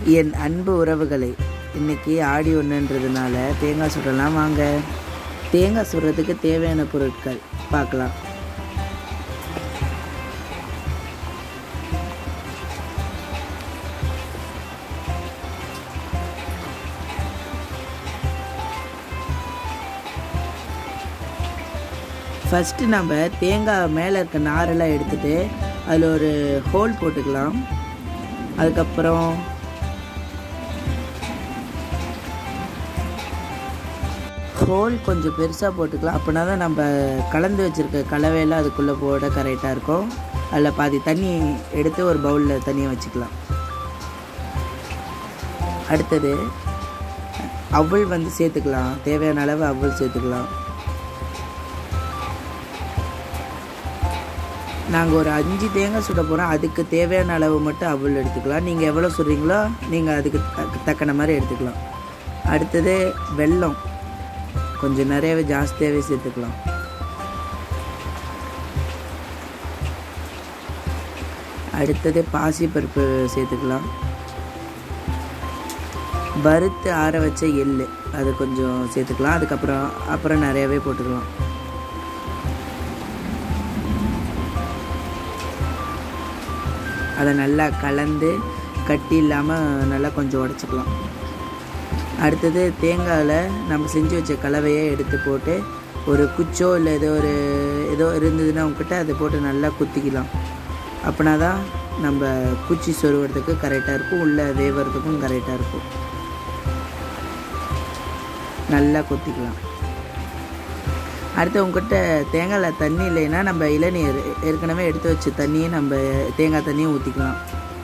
என் அன்பு உறவுகளை இன்னைக்கு ஆடி ஒன்றுன்றதுனால தேங்காய் சுடலாம் வாங்க தேங்காய் சுடுறதுக்கு தேவையான பொருட்கள் பார்க்கலாம் ஃபஸ்ட்டு நம்ம தேங்காய் மேலே இருக்க நாரெல்லாம் எடுத்துட்டு அதில் ஒரு ஹோல் போட்டுக்கலாம் அதுக்கப்புறம் ஹோல் கொஞ்சம் பெருசாக போட்டுக்கலாம் அப்படின்னா தான் நம்ம கலந்து வச்சுருக்க கலவையெல்லாம் அதுக்குள்ளே போட கரெக்டாக இருக்கும் அதில் பாதி தண்ணி எடுத்து ஒரு பவுலில் தண்ணியை வச்சுக்கலாம் அடுத்தது அவல் வந்து சேர்த்துக்கலாம் தேவையான அளவு அவல் சேர்த்துக்கலாம் நாங்கள் ஒரு அஞ்சு தேங்காய் சுட போகிறோம் அதுக்கு தேவையான அளவு மட்டும் அவல் எடுத்துக்கலாம் நீங்கள் எவ்வளோ சுடுறீங்களோ நீங்கள் அதுக்கு தக்க- தக்கன மாதிரி எடுத்துக்கலாம் அடுத்தது வெல்லம் கொஞ்சம் நிறையவே ஜாஸ்தியாகவே சேர்த்துக்கலாம் அடுத்தது பாசிப்பருப்பு சேர்த்துக்கலாம் வறுத்து ஆற வச்ச எள்ளு அது கொஞ்சம் சேர்த்துக்கலாம் அதுக்கப்புறம் அப்புறம் நிறையவே போட்டுக்கலாம் அதை நல்லா கலந்து கட்டி இல்லாமல் நல்லா கொஞ்சம் உடச்சிக்கலாம் அடுத்தது தேங்காயில் நம்ம செஞ்சு வச்ச கலவையை எடுத்து போட்டு ஒரு குச்சோ இல்லை ஏதோ ஒரு ஏதோ இருந்ததுன்னா உங்ககிட்ட அதை போட்டு நல்லா குத்திக்கலாம் அப்படின்னா தான் நம்ம குச்சி சொருகிறதுக்கு கரெக்டாக இருக்கும் உள்ளே வேவறதுக்கும் கரெக்டாக இருக்கும் நல்லா கொத்திக்கலாம் அடுத்து உங்ககிட்ட தேங்காயில் தண்ணி இல்லைன்னா நம்ம இளநீர் ஏற்கனவே எடுத்து வச்ச தண்ணியை நம்ம தேங்காய் தண்ணியை ஊற்றிக்கலாம்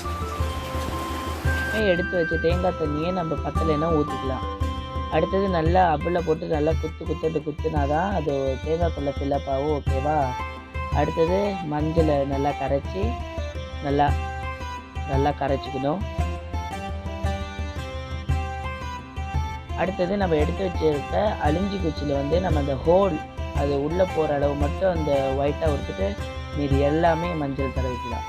எடுத்து வச்ச தேங்காய் தண்ணியை நம்ம பத்தலைன்னா ஊற்றிக்கலாம் அடுத்தது நல்லா அப்பில் போட்டு நல்லா குத்து குத்துட்டு குத்துனா தான் அது தேங்காய்க்குள்ளே ஃபில்லப் ஆகும் ஓகேவா அடுத்தது மஞ்சளை நல்லா கரைச்சி நல்லா நல்லா கரைச்சிக்கணும் அடுத்தது நம்ம எடுத்து வச்சிருக்க அழிஞ்சி குச்சியில் வந்து நம்ம அந்த ஹோல் அது உள்ளே போகிற அளவு மட்டும் அந்த ஒயிட்டாக கொடுத்துட்டு மீதி எல்லாமே மஞ்சள் தடவிக்கலாம்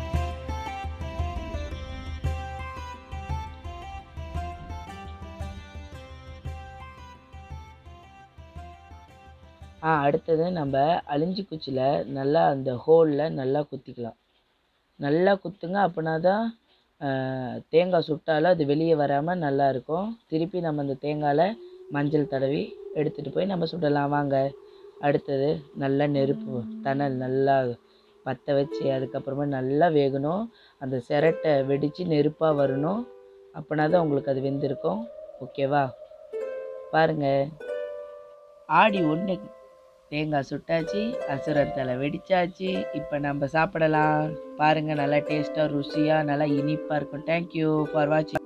ஆ அடுத்தது நம்ம அழிஞ்சி குச்சியில் நல்லா அந்த ஹோலில் நல்லா குத்திக்கலாம் நல்லா குத்துங்க அப்படின்னா தான் ஆஹ், தேங்காய் சுட்டாலும் அது வெளியே வராமல் நல்லா இருக்கும் திருப்பி நம்ம அந்த தேங்காயில் மஞ்சள் தடவி எடுத்துகிட்டு போய் நம்ம சுடலாம் வாங்க அடுத்தது நல்லா நெருப்பு தணல் நல்லா பற்ற வச்சு அதுக்கப்புறமா நல்லா வேகணும் அந்த சிரட்டை வெடித்து நெருப்பாக வரணும் அப்படின்னா தான் உங்களுக்கு அது வெந்திருக்கும் ஓகேவா பாருங்கள் ஆடி ஒன்று தேங்காய் சுட்டாச்சு அசுரன் தலை வெடிச்சாச்சு இப்போ நம்ம சாப்பிடலாம் பாருங்கள் நல்லா டேஸ்ட்டாக ருசியாக நல்லா இனிப்பாக இருக்கும் தேங்க்யூ ஃபார் வாட்சிங்